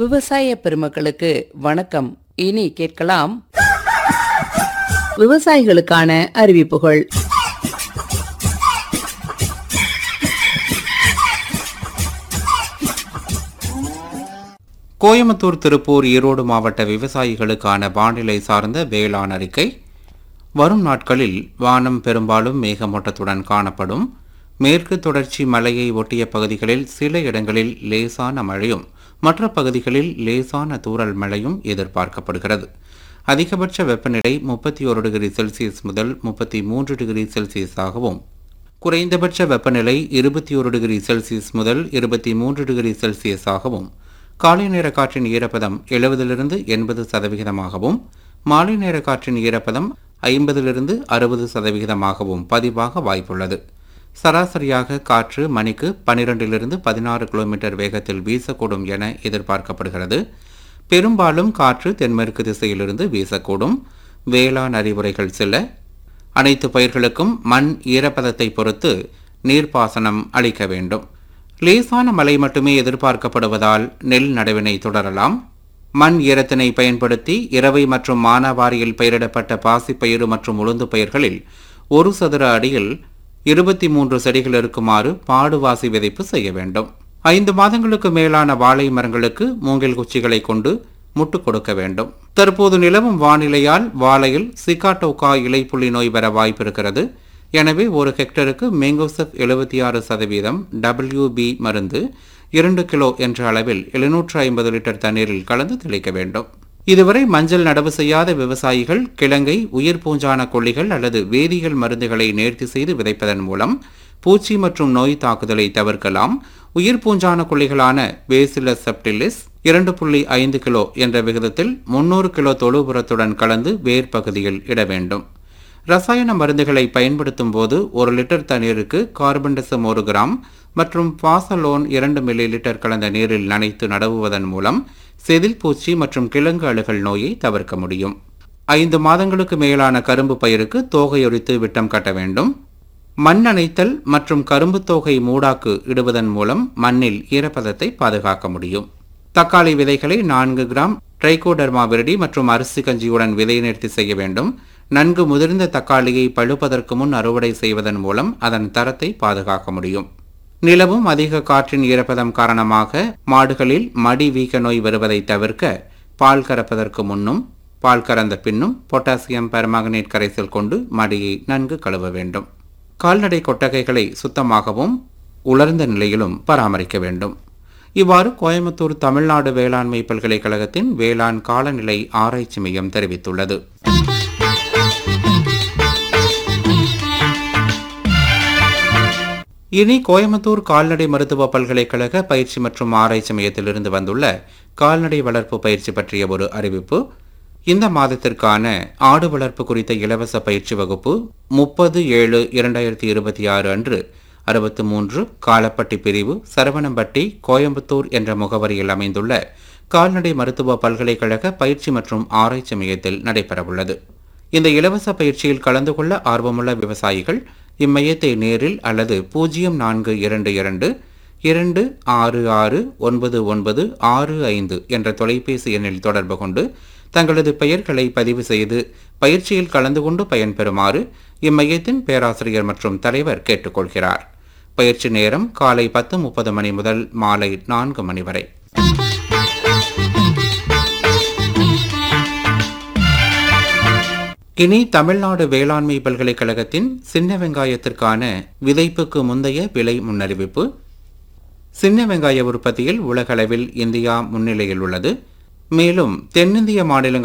விவசாய பெருமக்களுக்கு வணக்கம் இனி கேட்கலாம் விவசாயிகளுக்கான அறிவிப்புகள் கோயம்புத்தூர் திருப்பூர் ஈரோடு மாவட்ட விவசாயிகளுக்கான வானிலை சார்ந்த வேளாண் அறிக்கை வரும் நாட்களில் வானம் பெரும்பாலும் மேகமூட்டத்துடன் காணப்படும் மேற்கு தொடர்ச்சி மலையை ஒட்டிய பகுதிகளில் சில இடங்களில் லேசான மழையும் மற்ற பகுதிகளில் லேசான தூறல் மழையும் எதிர்பார்க்கப்படுகிறது அதிகபட்ச வெப்பநிலை முப்பத்தி ஒரு டிகிரி செல்சியஸ் முதல் முப்பத்தி மூன்று டிகிரி செல்சியஸாகவும் குறைந்தபட்ச வெப்பநிலை இருபத்தி ஒரு டிகிரி செல்சியஸ் முதல் இருபத்தி மூன்று டிகிரி செல்சியஸாகவும் காலை நேர காற்றின் ஈரப்பதம் எழுபதிலிருந்து எண்பது சதவிகிதமாகவும் மாலை நேர காற்றின் ஈரப்பதம் ஐம்பதிலிருந்து அறுபது சதவிகிதமாகவும் பதிவாக வாய்ப்புள்ளது சராசரியாக காற்று மணிக்கு பனிரெண்டிலிருந்து பதினாறு கிலோமீட்டர் வேகத்தில் வீசக்கூடும் என எதிர்பார்க்கப்படுகிறது பெரும்பாலும் காற்று தென்மேற்கு திசையிலிருந்து வீசக்கூடும் வேளாண் அறிவுரைகள் சில அனைத்து பயிர்களுக்கும் மண் ஈரப்பதத்தை பொறுத்து நீர்ப்பாசனம் அளிக்க வேண்டும் லேசான மழை மட்டுமே எதிர்பார்க்கப்படுவதால் நெல் நடவினை தொடரலாம் மண் ஈரத்தினை பயன்படுத்தி இரவை மற்றும் மானாவாரியில் பயிரிடப்பட்ட பாசிப்பயிறு மற்றும் உளுந்து பயிர்களில் ஒரு சதுர அடியில் இருபத்தி மூன்று செடிகள் இருக்குமாறு பாடுவாசி விதைப்பு செய்ய வேண்டும் ஐந்து மாதங்களுக்கு மேலான வாழை மரங்களுக்கு மூங்கில் குச்சிகளை கொண்டு முட்டு கொடுக்க வேண்டும் தற்போது நிலவும் வானிலையால் வாழையில் சிகாட்டோகா இலைப்புள்ளி நோய் வர வாய்ப்பிருக்கிறது எனவே ஒரு ஹெக்டருக்கு மேங்கோசெப் எழுபத்தி ஆறு சதவீதம் டபிள்யூபி மருந்து இரண்டு கிலோ என்ற அளவில் எழுநூற்று ஐம்பது லிட்டர் தண்ணீரில் கலந்து தெளிக்க வேண்டும் இதுவரை மஞ்சள் நடவு செய்யாத விவசாயிகள் கிழங்கை உயிர் பூஞ்சான கொல்லிகள் அல்லது வேதியியல் மருந்துகளை நேர்த்தி செய்து விதைப்பதன் மூலம் பூச்சி மற்றும் நோய் தாக்குதலை தவிர்க்கலாம் உயிர் பூஞ்சான கொல்லிகளான பேசிலஸ் செப்டிலிஸ் இரண்டு புள்ளி ஐந்து கிலோ என்ற விகிதத்தில் முன்னூறு கிலோ தொழு உரத்துடன் கலந்து வேர் பகுதியில் இட வேண்டும் ரசாயன மருந்துகளை பயன்படுத்தும் போது ஒரு லிட்டர் தண்ணீருக்கு கார்பன்டசம் ஒரு கிராம் மற்றும் பாசலோன் இரண்டு மில்லி லிட்டர் கலந்த நீரில் நனைத்து நடவுவதன் மூலம் செதில் பூச்சி மற்றும் கிழங்கு அழுகல் நோயை தவிர்க்க முடியும் ஐந்து மாதங்களுக்கு மேலான கரும்பு பயிருக்கு தோகையொடித்து விட்டம் கட்ட வேண்டும் மண் அணைத்தல் மற்றும் கரும்பு தோகை மூடாக்கு இடுவதன் மூலம் மண்ணில் ஈரப்பதத்தை பாதுகாக்க முடியும் தக்காளி விதைகளை நான்கு கிராம் ட்ரைகோடர்மா விரடி மற்றும் அரிசி கஞ்சியுடன் விதை நேர்த்தி செய்ய வேண்டும் நன்கு முதிர்ந்த தக்காளியை பழுப்பதற்கு முன் அறுவடை செய்வதன் மூலம் அதன் தரத்தை பாதுகாக்க முடியும் நிலவும் அதிக காற்றின் ஈரப்பதம் காரணமாக மாடுகளில் மடி வீக்க நோய் வருவதை தவிர்க்க பால் கறப்பதற்கு முன்னும் பால் கறந்த பின்னும் பொட்டாசியம் பெர்மாங்கனேட் கரைசல் கொண்டு மடியை நன்கு கழுவ வேண்டும் கால்நடை கொட்டகைகளை சுத்தமாகவும் உலர்ந்த நிலையிலும் பராமரிக்க வேண்டும் இவ்வாறு கோயம்புத்தூர் தமிழ்நாடு வேளாண்மை பல்கலைக்கழகத்தின் வேளாண் காலநிலை ஆராய்ச்சி மையம் தெரிவித்துள்ளது இனி கோயம்புத்தூர் கால்நடை மருத்துவ பல்கலைக்கழக பயிற்சி மற்றும் ஆராய்ச்சி மையத்திலிருந்து வந்துள்ள கால்நடை வளர்ப்பு பயிற்சி பற்றிய ஒரு அறிவிப்பு இந்த மாதத்திற்கான ஆடு வளர்ப்பு குறித்த இலவச பயிற்சி வகுப்பு முப்பது ஏழு இரண்டாயிரத்தி இருபத்தி ஆறு அன்று அறுபத்து மூன்று காலப்பட்டி பிரிவு சரவணம்பட்டி கோயம்புத்தூர் என்ற முகவரியில் அமைந்துள்ள கால்நடை மருத்துவ பல்கலைக்கழக பயிற்சி மற்றும் ஆராய்ச்சி மையத்தில் நடைபெறவுள்ளது இந்த இலவச பயிற்சியில் கலந்து கொள்ள ஆர்வமுள்ள விவசாயிகள் இம்மையத்தை நேரில் அல்லது பூஜ்ஜியம் நான்கு இரண்டு இரண்டு இரண்டு ஆறு ஆறு ஒன்பது ஒன்பது ஆறு ஐந்து என்ற தொலைபேசி எண்ணில் தொடர்பு கொண்டு தங்களது பெயர்களை பதிவு செய்து பயிற்சியில் கலந்து கொண்டு பயன்பெறுமாறு இம்மையத்தின் பேராசிரியர் மற்றும் தலைவர் கேட்டுக்கொள்கிறார் பயிற்சி நேரம் காலை பத்து முப்பது மணி முதல் மாலை நான்கு மணி வரை இனி தமிழ்நாடு வேளாண்மை பல்கலைக்கழகத்தின் சின்ன வெங்காயத்திற்கான விதைப்புக்கு முந்தைய விலை முன்னறிவிப்பு சின்ன வெங்காய உற்பத்தியில் உலகளவில் இந்தியா முன்னிலையில் உள்ளது மேலும் தென்னிந்திய மாநிலங்கள்